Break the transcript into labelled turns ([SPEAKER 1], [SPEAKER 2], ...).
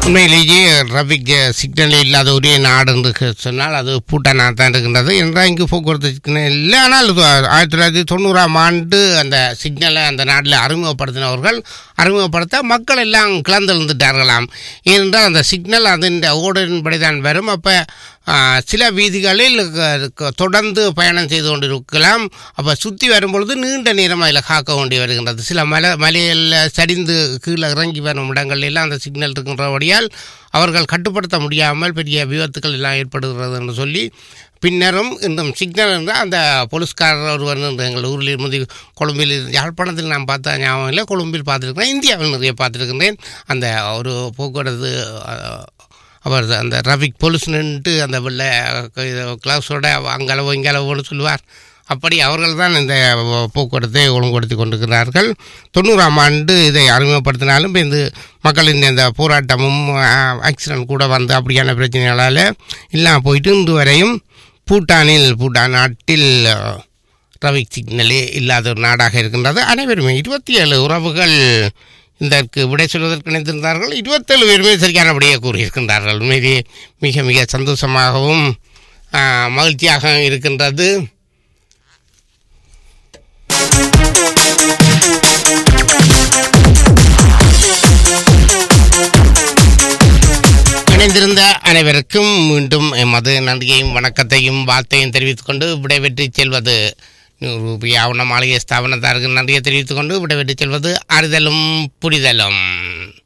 [SPEAKER 1] உண்மையிலேயே traffic signal இல்லாத ஒரே நாடு என்று க- சொன்னால் அது பூட்டானாக தான் இருக்கின்றது என்றால் இங்கு போக்குவரத்து சிக்னல் இல்லை ஆனால் இது ஆயிரத்தி தொள்ளாயிரத்தி தொண்ணூறாம் ஆண்டு அந்த சிக்னலை அந்த நாட்டில் அறிமுகப்படுத்தினவர்கள் அறிமுகப்படுத்த மக்கள் எல்லாம் கிளர்ந்தெழுந்துட்டார்களாம் ஏனென்றால் அந்த சிக்னல் அதன் ஓடின்படி தான் வரும் அப்போ சில வீதிகளில் க- க- தொடர்ந்து பயணம் செய்து கொண்டிருக்கலாம் அப்போ சுற்றி வரும்பொழுது நீண்ட நேரம் அதில் காக்க வேண்டி வருகின்றது சில மலை மலையில் சரிந்து கீழே இறங்கி வரும் இடங்கள் எல்லாம் அந்த சிக்னல் இருக்கின்றபடியால் அவர்கள் கட்டுப்படுத்த முடியாமல் பெரிய விபத்துக்கள் எல்லாம் ஏற்படுகிறது என்று சொல்லி பின்னரும் இன்னும் சிக்னல் இருந்தால் அந்த போலீஸ்காரர் ஒருவர் இன்று எங்கள் ஊரில் இருந்து கொழும்பில் இருந்து- யாழ்ப்பாணத்தில் நான் பார்த்த ஞாபகம் இல்லை கொழும்பில் பார்த்துருக்கிறேன் இந்தியாவில் நிறைய பார்த்துருக்கின்றேன் அந்த ஒரு போக்குவரத்து அஹ், அவர் அந்த ரஃபிக் போலீஸ் நின்று அந்த வெள்ளை கிளாஸோட அங்களவோ இங்களவோன்னு சொல்லுவார் அப்படி அவர்கள் தான் இந்த போக்குவரத்தை ஒழுங்குபடுத்தி கொண்டிருக்கிறார்கள் தொண்ணூறாம் ஆண்டு இதை அறிமுகப்படுத்தினாலும் இப்ப இந்த மக்களின் இந்த போராட்டமும் ஆக்சிடென்ட் கூட வந்து அப்படியான பிரச்சனைகளால் எல்லாம் போயிட்டு இன்று வரையும் பூட்டானில் பூட்டான் நாட்டில் டிராஃபிக் சிக்னலே இல்லாத ஒரு நாடாக இருக்கின்றது அனைவருமே இருபத்தி ஏழு உறவுகள் இதற்கு விடை சொல்வதற்கு நினைத்திருந்தார்கள் இருபத்தேழு பேருமே சரியான விடையை கூறியிருக்கின்றார்கள் உண்மையிலேயே மிக மிக சந்தோஷமாகவும் ஆ, மகிழ்ச்சியாகவும் இருக்கின்றது இணைந்திருந்த அனைவருக்கும் மீண்டும் எமது நன்றியையும் வணக்கத்தையும் வாழ்த்தையும் தெரிவித்துக் கொண்டு விடைபெற்று செல்வது நூறு ஆவண மாளிகை ஸ்தாபனத்தாருக்கு நன்றியை தெரிவித்துக் கொண்டு விடைபெற்று செல்வது அறிதலும் புரிதலும்